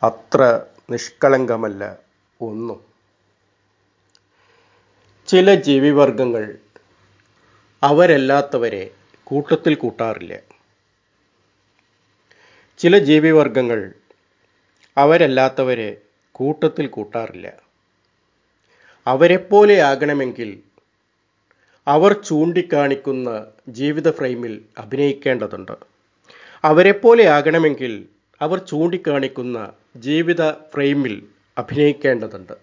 അത്ര നിഷ്കളങ്കമല്ല ഒന്നും ചില ജീവിവർഗങ്ങൾ അവരല്ലാത്തവരെ കൂട്ടത്തിൽ കൂട്ടാറില്ല ചില ജീവിവർഗങ്ങൾ അവരല്ലാത്തവരെ കൂട്ടത്തിൽ കൂട്ടാറില്ല അവരെപ്പോലെ ആകണമെങ്കിൽ അവർ ചൂണ്ടിക്കാണിക്കുന്ന ജീവിത ഫ്രെയിമിൽ അഭിനയിക്കേണ്ടതുണ്ട് അവരെപ്പോലെ ആകണമെങ്കിൽ അവർ ചൂണ്ടിക്കാണിക്കുന്ന ജീവിത ഫ്രെയിമിൽ അഭിനയിക്കേണ്ടതുണ്ട്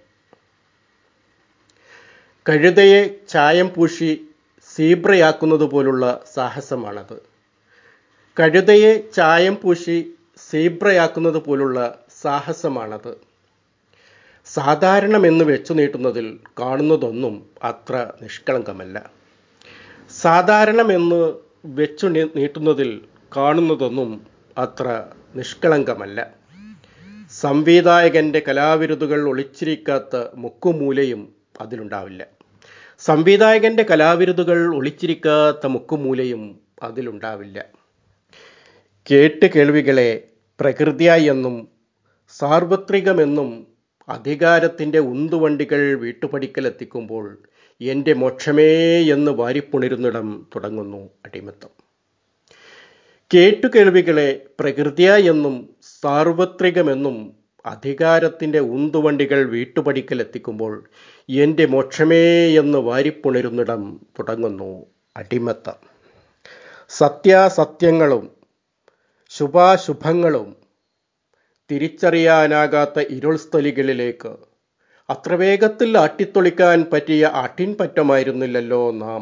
കഴുതയെ ചായം പൂശി സീബ്രയാക്കുന്നത് പോലുള്ള സാഹസമാണത് കഴുതയെ ചായം പൂശി സീബ്രയാക്കുന്നത് പോലുള്ള സാഹസമാണത് സാധാരണമെന്ന് വെച്ചു നീട്ടുന്നതിൽ കാണുന്നതൊന്നും അത്ര നിഷ്കളങ്കമല്ല സാധാരണമെന്ന് വെച്ചു നീട്ടുന്നതിൽ കാണുന്നതൊന്നും അത്ര നിഷ്കളങ്കമല്ല സംവിധായകന്റെ കലാവിരുതുകൾ ഒളിച്ചിരിക്കാത്ത മുക്കുമൂലയും അതിലുണ്ടാവില്ല സംവിധായകന്റെ കലാവിരുതുകൾ ഒളിച്ചിരിക്കാത്ത മുക്കുമൂലയും അതിലുണ്ടാവില്ല കേട്ട് കേൾവികളെ പ്രകൃതിയായി എന്നും സാർവത്രികമെന്നും അധികാരത്തിൻ്റെ ഉന്തുവണ്ടികൾ വീട്ടുപടിക്കലെത്തിക്കുമ്പോൾ എൻ്റെ മോക്ഷമേ എന്ന് വാരിപ്പുണിരുന്നിടം തുടങ്ങുന്നു അടിമത്തം കേട്ടുകേൾവികളെ പ്രകൃതിയായി എന്നും സാർവത്രികമെന്നും അധികാരത്തിൻ്റെ ഉന്തുവണ്ടികൾ വീട്ടുപടിക്കലെത്തിക്കുമ്പോൾ എൻ്റെ മോക്ഷമേ എന്ന് വാരിപ്പുണിരുന്നിടം തുടങ്ങുന്നു അടിമത്തം സത്യാസത്യങ്ങളും ശുഭാശുഭങ്ങളും തിരിച്ചറിയാനാകാത്ത ഇരുൾസ്ഥലികളിലേക്ക് അത്ര വേഗത്തിൽ ആട്ടിത്തൊളിക്കാൻ പറ്റിയ ആട്ടിൻപറ്റമായിരുന്നില്ലല്ലോ നാം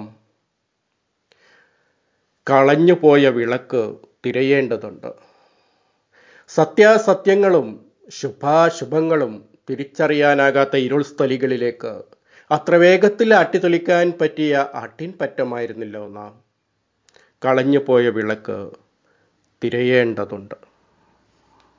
കളഞ്ഞുപോയ വിളക്ക് തിരയേണ്ടതുണ്ട് സത്യാസത്യങ്ങളും ശുഭാശുഭങ്ങളും തിരിച്ചറിയാനാകാത്ത ഇരുൾസ്ഥലികളിലേക്ക് അത്ര വേഗത്തിൽ ആട്ടിത്തൊളിക്കാൻ പറ്റിയ ആട്ടിൻപറ്റമായിരുന്നില്ലോ നാം കളഞ്ഞുപോയ വിളക്ക് തിരയേണ്ടതുണ്ട്